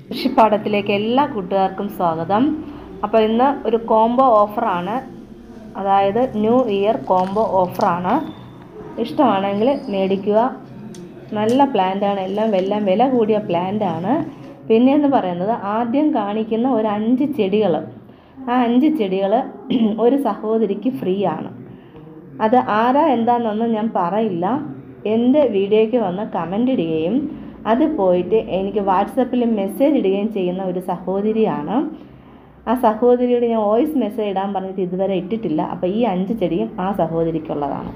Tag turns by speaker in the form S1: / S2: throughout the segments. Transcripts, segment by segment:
S1: കൃഷിപ്പാടത്തിലേക്ക് എല്ലാ കൂട്ടുകാർക്കും സ്വാഗതം അപ്പോൾ ഇന്ന് ഒരു കോംബോ ഓഫറാണ് അതായത് ന്യൂ ഇയർ കോംബോ ഓഫറാണ് ഇഷ്ടമാണെങ്കിൽ മേടിക്കുക നല്ല പ്ലാന്റാണ് എല്ലാം എല്ലാം വില കൂടിയ പ്ലാന്റാണ് പിന്നെയെന്ന് പറയുന്നത് ആദ്യം കാണിക്കുന്ന ഒരു അഞ്ച് ചെടികൾ ആ അഞ്ച് ചെടികൾ ഒരു സഹോദരിക്ക് ഫ്രീ ആണ് അത് ആരാ എന്താണെന്നൊന്നും ഞാൻ പറയില്ല എൻ്റെ വീഡിയോയ്ക്ക് വന്ന് കമൻ്റ് ഇടുകയും അത് പോയിട്ട് എനിക്ക് വാട്സപ്പിൽ മെസ്സേജ് ഇടുകയും ചെയ്യുന്ന ഒരു സഹോദരിയാണ് ആ സഹോദരിയോട് ഞാൻ വോയിസ് മെസ്സേജ് ഇടാൻ പറഞ്ഞിട്ട് ഇതുവരെ ഇട്ടിട്ടില്ല അപ്പോൾ ഈ അഞ്ച് ചെടിയും ആ സഹോദരിക്കുള്ളതാണ്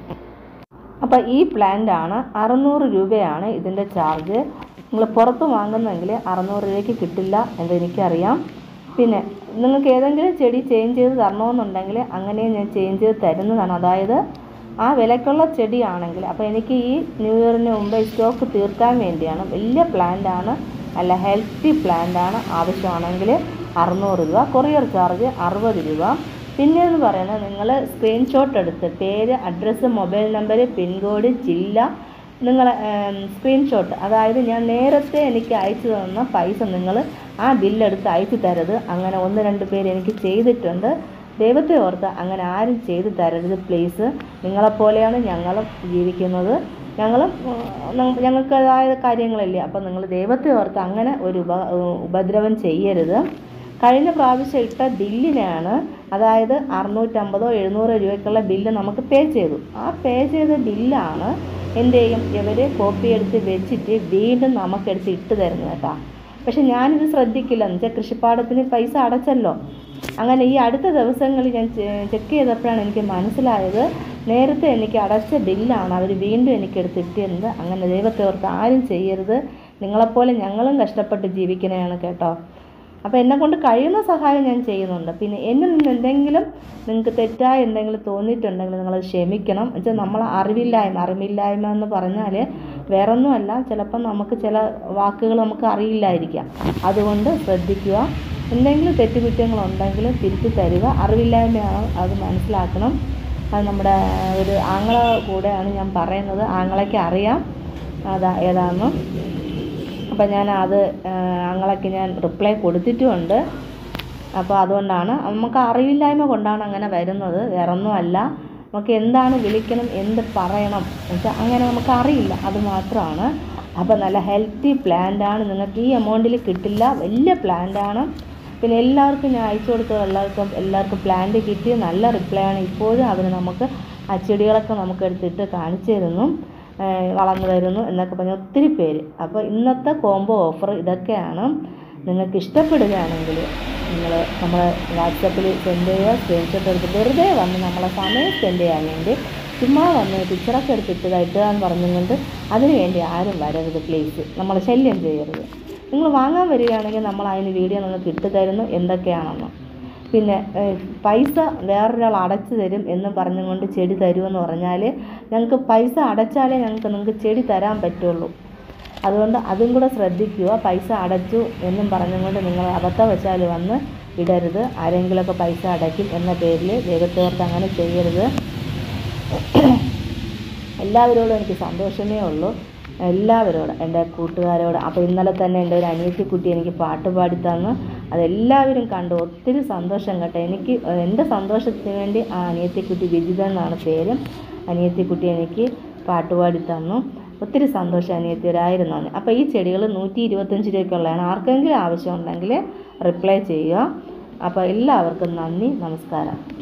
S1: അപ്പോൾ ഈ പ്ലാന്റ് ആണ് അറുന്നൂറ് രൂപയാണ് ഇതിൻ്റെ ചാർജ് നിങ്ങൾ പുറത്ത് വാങ്ങുന്നെങ്കിൽ അറുന്നൂറ് രൂപയ്ക്ക് കിട്ടില്ല എന്ന് എനിക്കറിയാം പിന്നെ നിങ്ങൾക്ക് ഏതെങ്കിലും ചെടി ചേഞ്ച് ചെയ്ത് തരണമെന്നുണ്ടെങ്കിൽ അങ്ങനെ ഞാൻ ചേഞ്ച് ചെയ്ത് തരുന്നതാണ് അതായത് ആ വിലക്കുള്ള ചെടിയാണെങ്കിൽ അപ്പോൾ എനിക്ക് ഈ ന്യൂ ഇയറിന് മുമ്പ് സ്റ്റോക്ക് തീർക്കാൻ വേണ്ടിയാണ് വലിയ പ്ലാന്റ് ആണ് നല്ല ഹെൽത്തി പ്ലാന്റ് ആണ് ആവശ്യമാണെങ്കിൽ അറുന്നൂറ് രൂപ കൊറിയർ ചാർജ് അറുപത് രൂപ പിന്നെ എന്ന് പറയുന്നത് നിങ്ങൾ സ്ക്രീൻഷോട്ട് എടുത്ത് പേര് അഡ്രസ്സ് മൊബൈൽ നമ്പർ പിൻകോഡ് ജില്ല നിങ്ങൾ സ്ക്രീൻഷോട്ട് അതായത് ഞാൻ നേരത്തെ എനിക്ക് അയച്ചു തന്ന പൈസ നിങ്ങൾ ആ ബില്ലെടുത്ത് അയച്ചു തരരുത് അങ്ങനെ ഒന്ന് രണ്ട് പേര് എനിക്ക് ചെയ്തിട്ടുണ്ട് ദൈവത്തെ ഓർത്ത് അങ്ങനെ ആരും ചെയ്തു തരരുത് പ്ലീസ് നിങ്ങളെപ്പോലെയാണ് ഞങ്ങളും ജീവിക്കുന്നത് ഞങ്ങളും ഞങ്ങൾക്കതായ കാര്യങ്ങളില്ലേ അപ്പം നിങ്ങൾ ദൈവത്തെ ഓർത്ത് അങ്ങനെ ഒരു ഉപ ഉപദ്രവം ചെയ്യരുത് കഴിഞ്ഞ പ്രാവശ്യം ഇട്ട ബില്ലിനാണ് അതായത് അറുന്നൂറ്റമ്പതോ എഴുന്നൂറോ രൂപയ്ക്കുള്ള ബില്ല് നമുക്ക് പേ ചെയ്തു ആ പേ ചെയ്ത ബില്ലാണ് എൻ്റെയും ഇവർ കോപ്പി എടുത്ത് വെച്ചിട്ട് വീണ്ടും നമുക്കെടുത്ത് ഇട്ട് തരുന്നത് കേട്ടോ പക്ഷെ ഞാനിത് ശ്രദ്ധിക്കില്ല എന്ന് വെച്ചാൽ കൃഷിപ്പാടത്തിന് പൈസ അടച്ചല്ലോ അങ്ങനെ ഈ അടുത്ത ദിവസങ്ങളിൽ ഞാൻ ചെക്ക് ചെയ്തപ്പോഴാണ് എനിക്ക് മനസ്സിലായത് നേരത്തെ എനിക്ക് അടച്ച ബില്ലാണ് അവർ വീണ്ടും എനിക്ക് എടുത്ത് ഇട്ടിരുന്നത് അങ്ങനെ ദൈവത്തെ ഓർത്ത് ആരും ചെയ്യരുത് നിങ്ങളെപ്പോലെ ഞങ്ങളും കഷ്ടപ്പെട്ട് ജീവിക്കണതാണ് കേട്ടോ അപ്പോൾ എന്നെ കൊണ്ട് കഴിയുന്ന സഹായം ഞാൻ ചെയ്യുന്നുണ്ട് പിന്നെ എന്നിൽ നിന്ന് എന്തെങ്കിലും നിങ്ങൾക്ക് തെറ്റായ എന്തെങ്കിലും തോന്നിയിട്ടുണ്ടെങ്കിൽ നിങ്ങൾ ക്ഷമിക്കണം വെച്ചാൽ നമ്മൾ അറിവില്ലായ്മ അറിവില്ലായ്മ എന്ന് പറഞ്ഞാൽ വേറൊന്നുമല്ല ചിലപ്പം നമുക്ക് ചില വാക്കുകൾ നമുക്ക് അറിയില്ലായിരിക്കാം അതുകൊണ്ട് ശ്രദ്ധിക്കുക എന്തെങ്കിലും തെറ്റുകുറ്റങ്ങളുണ്ടെങ്കിൽ തിരുത്തി തരിക അറിവില്ലായ്മയാണ് അത് മനസ്സിലാക്കണം അത് നമ്മുടെ ഒരു ആങ്ങള കൂടെയാണ് ഞാൻ പറയുന്നത് ആങ്ങളയ്ക്ക് അറിയാം അതാ ഏതാണെന്ന് അപ്പം ഞാൻ അത് ആങ്ങളയ്ക്ക് ഞാൻ റിപ്ലൈ കൊടുത്തിട്ടുമുണ്ട് അപ്പോൾ അതുകൊണ്ടാണ് നമുക്ക് അറിവില്ലായ്മ കൊണ്ടാണ് അങ്ങനെ വരുന്നത് വേറൊന്നുമല്ല നമുക്ക് എന്താണ് വിളിക്കണം എന്ത് പറയണം വെച്ചാൽ അങ്ങനെ നമുക്ക് അറിയില്ല അത് മാത്രമാണ് അപ്പോൾ നല്ല ഹെൽത്തി പ്ലാന്റാണ് നിങ്ങൾക്ക് ഈ എമൗണ്ടിൽ കിട്ടില്ല വലിയ പ്ലാന്റാണ് പിന്നെ എല്ലാവർക്കും ഞാൻ അയച്ചു കൊടുത്ത എല്ലാവർക്കും എല്ലാവർക്കും പ്ലാന്റ് കിട്ടി നല്ല റിപ്ലൈ ആണ് ഇപ്പോഴും അവർ നമുക്ക് ആ ചെടികളൊക്കെ നമുക്ക് എടുത്തിട്ട് കാണിച്ചു തരുന്നു വളർന്നു വരുന്നു എന്നൊക്കെ പറഞ്ഞ ഒത്തിരി പേര് അപ്പോൾ ഇന്നത്തെ കോംബോ ഓഫർ ഇതൊക്കെയാണ് നിങ്ങൾക്ക് ഇഷ്ടപ്പെടുകയാണെങ്കിൽ നിങ്ങൾ നമ്മൾ വാട്സപ്പിൽ സെൻഡ് ചെയ്യുക സ്ക്രീൻഷോട്ട് എടുത്ത് വെറുതെ വന്ന് നമ്മളെ സമയം സ്പെൻഡ് ചെയ്യാൻ വേണ്ടി ചുമ്മാ വന്ന് പിക്ചറൊക്കെ എടുത്തിട്ട് ഇടുക എന്ന് പറഞ്ഞുകൊണ്ട് അതിന് വേണ്ടി ആരും വരരുത് പ്ലീസ് നമ്മൾ ശല്യം ചെയ്യരുത് നിങ്ങൾ വാങ്ങാൻ വരികയാണെങ്കിൽ നമ്മൾ അതിന് വീഡിയോ നിങ്ങൾക്ക് ഇട്ട് തരുന്നു എന്തൊക്കെയാണെന്ന് പിന്നെ പൈസ വേറൊരാൾ അടച്ചു തരും എന്ന് പറഞ്ഞുകൊണ്ട് ചെടി തരുമെന്ന് പറഞ്ഞാൽ ഞങ്ങൾക്ക് പൈസ അടച്ചാലേ ഞങ്ങൾക്ക് നിങ്ങൾക്ക് ചെടി തരാൻ പറ്റുള്ളൂ അതുകൊണ്ട് അതും കൂടെ ശ്രദ്ധിക്കുക പൈസ അടച്ചു എന്നും പറഞ്ഞുകൊണ്ട് നിങ്ങൾ അബദ്ധവശാൽ വന്ന് ഇടരുത് ആരെങ്കിലുമൊക്കെ പൈസ അടയ്ക്കും എന്ന പേരിൽ ദൈവത്തോർക്ക് അങ്ങനെ ചെയ്യരുത് എല്ലാവരോടും എനിക്ക് സന്തോഷമേ ഉള്ളൂ എല്ലാവരോടും എൻ്റെ കൂട്ടുകാരോട് അപ്പോൾ ഇന്നലെ തന്നെ എൻ്റെ ഒരു അനിയത്തിക്കുട്ടി എനിക്ക് പാട്ട് പാടി തന്നു അതെല്ലാവരും കണ്ടു ഒത്തിരി സന്തോഷം കേട്ടോ എനിക്ക് എൻ്റെ സന്തോഷത്തിന് വേണ്ടി ആ അനിയത്തിക്കുട്ടി വിജിത എന്നാണ് പേര് അനിയത്തിക്കുട്ടി എനിക്ക് പാട്ട് പാടി തന്നു ഒത്തിരി സന്തോഷം അനിയത്തി ഒരായിരം നന്ദി അപ്പോൾ ഈ ചെടികൾ നൂറ്റി ഇരുപത്തഞ്ച് രൂപയ്ക്കുള്ളതാണ് ആർക്കെങ്കിലും ആവശ്യമുണ്ടെങ്കിൽ റിപ്ലൈ ചെയ്യുക അപ്പോൾ എല്ലാവർക്കും നന്ദി നമസ്കാരം